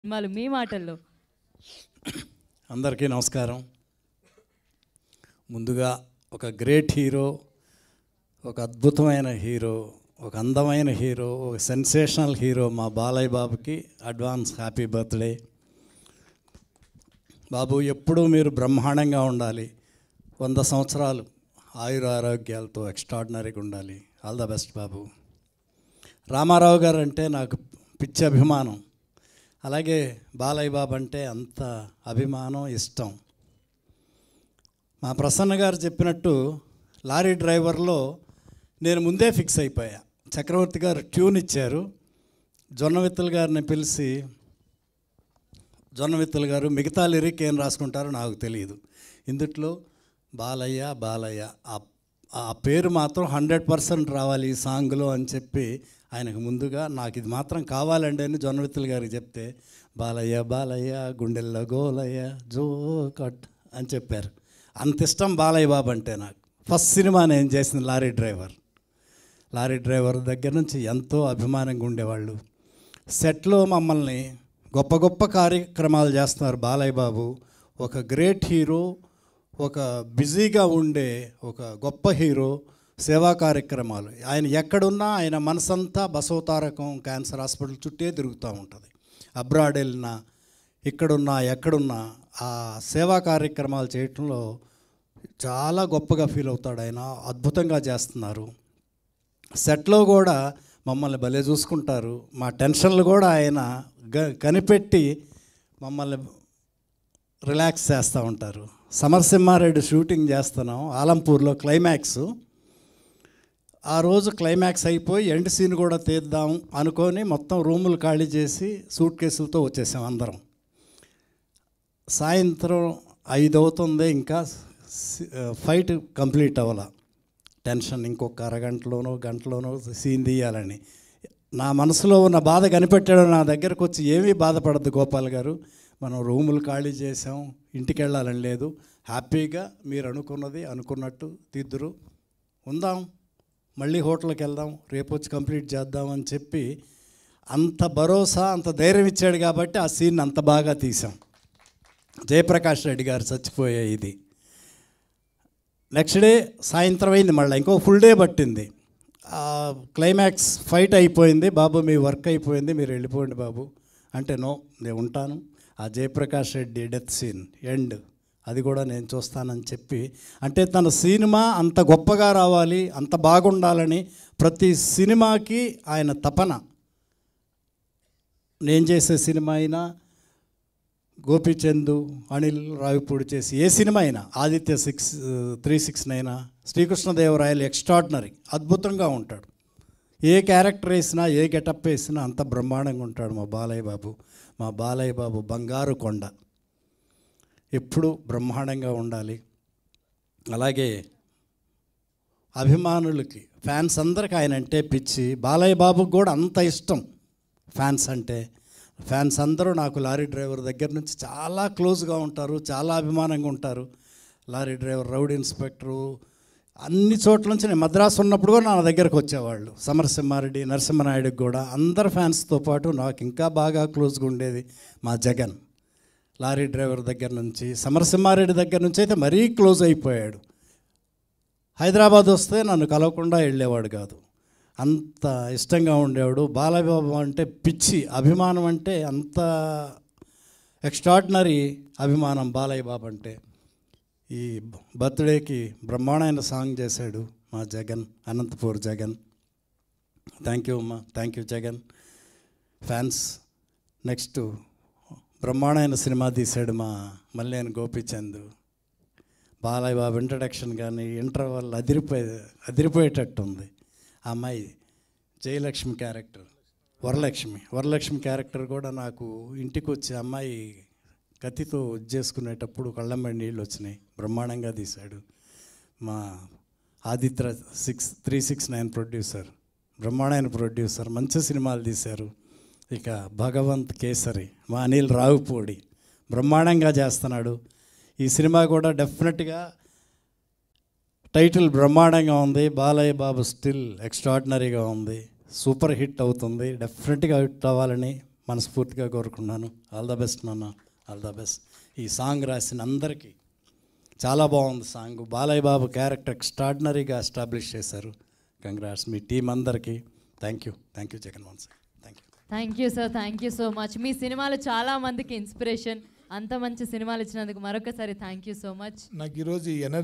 సినిమాలు మీ మాటల్లో అందరికీ నమస్కారం ముందుగా ఒక గ్రేట్ హీరో ఒక అద్భుతమైన హీరో ఒక అందమైన హీరో ఒక సెన్సేషనల్ హీరో మా బాలయ్య బాబుకి అడ్వాన్స్ హ్యాపీ బర్త్డే బాబు ఎప్పుడూ మీరు బ్రహ్మాండంగా ఉండాలి వంద సంవత్సరాలు ఆయుర ఆరోగ్యాలతో ఎక్స్ట్రాడినరీగా ఉండాలి all the best Babu Ramarao గారు అంటే నాకు పిచ్చి అభిమానం అలాగే బాలయ్య బాబు అంటే అంత అభిమానం ఇష్టం మా ప్రసన్న గారు చెప్పినట్టు లారీ డ్రైవర్లో నేను ముందే ఫిక్స్ అయిపోయా చక్రవర్తి గారు ట్యూన్ ఇచ్చారు జొన్నవిత్తుల గారిని పిలిచి జొన్నవిత్తుల గారు మిగతా లిరిక్ ఏం రాసుకుంటారో నాకు తెలియదు ఇందుట్లో బాలయ్య బాలయ్య ఆ- ఆ పేరు మాత్రం హండ్రెడ్ పర్సెంట్ రావాలి ఈ సాంగ్లో అని చెప్పి ఆయనకు ముందుగా నాకు ఇది మాత్రం కావాలండి అని జొన్నవిత్తుల గారికి చెప్తే బాలయ్య బాలయ్య గుండెల్లో గోలయ్య జో కట్ అని చెప్పారు అంత ఇష్టం బాలయ్య బాబు అంటే నాకు ఫస్ట్ సినిమా నేను చేసిన లారీ డ్రైవర్ లారీ డ్రైవర్ దగ్గర నుంచి ఎంతో అభిమానంగా ఉండేవాళ్ళు సెట్లో మమ్మల్ని గొప్ప గొప్ప కార్యక్రమాలు చేస్తున్నారు బాలయ్య బాబు ఒక గ్రేట్ హీరో ఒక బిజీగా ఉండే ఒక గొప్ప హీరో సేవా కార్యక్రమాలు ఆయన ఎక్కడున్నా ఆయన మనసంతా బసవతారకం క్యాన్సర్ హాస్పిటల్ చుట్టే తిరుగుతూ ఉంటుంది అబ్రాడ్ వెళ్ళినా ఇక్కడున్నా ఎక్కడున్నా ఆ సేవా కార్యక్రమాలు చేయటంలో చాలా గొప్పగా ఫీల్ అవుతాడు ఆయన అద్భుతంగా చేస్తున్నారు సెట్లో కూడా మమ్మల్ని భలే చూసుకుంటారు మా టెన్షన్లు కూడా ఆయన గ కనిపెట్టి మమ్మల్ని రిలాక్స్ చేస్తూ ఉంటారు సమరసింహారెడ్డి షూటింగ్ చేస్తున్నాం ఆలంపూర్లో క్లైమాక్స్ ఆ రోజు క్లైమాక్స్ అయిపోయి ఎండ్ సీన్ కూడా తీద్దాం అనుకొని మొత్తం రూములు ఖాళీ చేసి సూట్ కేసులతో వచ్చేసాం అందరం సాయంత్రం ఐదు అవుతుంది ఇంకా సి- ఫైట్ కంప్లీట్ అవ్వాల టెన్షన్ ఇంకొక అరగంటలోనో గంటలోనో సీన్ తీయాలని నా మనసులో ఉన్న బాధ కనిపెట్టాడు నా దగ్గరకు వచ్చి ఏమీ బాధపడద్దు గోపాల్ గారు మనం రూములు ఖాళీ చేసాం ఇంటికి వెళ్ళాలని లేదు హ్యాపీగా మీరు అనుకున్నది అనుకున్నట్టు తీద్దురు ఉందాం మళ్ళీ హోటల్కి వెళ్దాం రేపు వచ్చి కంప్లీట్ చేద్దాం అని చెప్పి అంత భరోసా అంత ధైర్యం ఇచ్చాడు కాబట్టి ఆ సీన్ అంత బాగా తీసాం జయప్రకాష్ రెడ్డి గారు చచ్చిపోయే ఇది నెక్స్ట్ డే సాయంత్రం అయింది మళ్ళీ ఇంకో ఫుల్ డే పట్టింది ఆ క్లైమాక్స్ ఫైట్ అయిపోయింది బాబు మీ వర్క్ అయిపోయింది మీరు వెళ్ళిపోండి బాబు అంటే నో నేను ఉంటాను ఆ Jayaprakash Reddy death scene end అది కూడా నేను చూస్తానని చెప్పి అంటే తన సినిమా అంత గొప్పగా రావాలి అంత బాగుండాలని ప్రతి సినిమాకి ఆయన తపన నేను చేసే సినిమా అయినా గోపిచందు అనిల్ రావిపూడి చేసి ఏ సినిమా అయినా ఆదిత్య సిక్స్ త్రీ సిక్స్ నైనా శ్రీకృష్ణదేవరాయలు ఎక్స్ట్రాడినరీ అద్భుతంగా ఉంటాడు ఏ క్యారెక్టర్ వేసినా ఏ గెటప్ వేసినా అంత బ్రహ్మాండంగా ఉంటాడు మా బాలయ్య బాబు మా బాలయ్య బాబు బంగారు కొండ ఎప్పుడు బ్రహ్మాండంగా ఉండాలి అలాగే అభిమానులకి ఫ్యాన్స్ అందరికి ఆయన అంటే పిచ్చి బాలయ్య బాబుకి కూడా అంత ఇష్టం ఫ్యాన్స్ అంటే ఫ్యాన్స్ అందరూ నాకు లారీ డ్రైవర్ దగ్గర నుంచి చాలా క్లోజ్గా ఉంటారు చాలా అభిమానంగా ఉంటారు లారీ డ్రైవర్ రౌడ్ ఇన్స్పెక్టరు అన్ని చోట్ల నుంచి నేను మద్రాసు ఉన్నప్పుడు కూడా నా దగ్గరకు వచ్చేవాళ్ళు సమరసింహారెడ్డి నరసింహనాయుడికి కూడా అందరు ఫ్యాన్స్తో పాటు నాకు ఇంకా బాగా క్లోజ్గా ఉండేది మా జగన్ లారీ డ్రైవర్ దగ్గర నుంచి సమరసింహారెడ్డి దగ్గర నుంచి అయితే మరీ క్లోజ్ అయిపోయాడు హైదరాబాద్ వస్తే నన్ను కలవకుండా వెళ్ళేవాడు కాదు అంత ఇష్టంగా ఉండేవాడు బాలబాబు అంటే పిచ్చి అభిమానం అంటే అంత ఎక్స్ట్రాడినరీ అభిమానం బాలయ్య బాబు అంటే ఈ బర్త్డేకి బ్రహ్మాండమైన సాంగ్ చేశాడు మా జగన్ అనంతపూర్ జగన్ థ్యాంక్ యూ అమ్మా thank you Jagan fans next బ్రహ్మాండమైన సినిమా తీశాడు మా మల్లేని గోపిచంద్ బాలయ్య బాబు ఇంట్రడక్షన్ కానీ ఇంటర్వల్ అదిరిపోయే అదిరిపోయేటట్టు ఉంది ఆ అమ్మాయి జయలక్ష్మి క్యారెక్టర్ వరలక్ష్మి వరలక్ష్మి క్యారెక్టర్ కూడా నాకు ఇంటికి వచ్చి అమ్మాయి కత్తితో చేసుకునేటప్పుడు కళ్ళంబడి నీళ్ళు వచ్చినాయి బ్రహ్మాండంగా తీశాడు మా Aditya six three six nine producer బ్రహ్మాండమైన ప్రొడ్యూసర్ మంచి సినిమాలు తీశారు ఇక భగవంత్ కేసరి మా అనిల్ రావుపూడి బ్రహ్మాండంగా చేస్తున్నాడు ఈ సినిమా కూడా డెఫినెట్గా టైటిల్ బ్రహ్మాండంగా ఉంది బాలయ్య బాబు స్టిల్ ఎక్స్ట్రాడినరీగా ఉంది సూపర్ హిట్ అవుతుంది డెఫినెట్గా హిట్ అవ్వాలని మనస్ఫూర్తిగా కోరుకున్నాను ఆల్ ద బెస్ట్ నాన్న ఆల్ ద బెస్ట్ ఈ సాంగ్ రాసిన అందరికీ చాలా బాగుంది సాంగ్ బాలయ్య బాబు క్యారెక్టర్ ఎక్స్ట్రాడినరీగా ఎస్టాబ్లిష్ చేశారు కంగ్రాట్స్ మీ టీం అందరికీ thank you thank you Jaganmohan sir thank you thank you sir thank you so much మీ సినిమాలు చాలా మందికి ఇన్స్పిరేషన్ అంత మంచి సినిమాలు ఇచ్చినందుకు మరొకసారి థ్యాంక్ యూ సో మచ్ నాకు ఈరోజు ఈ ఎనర్జీ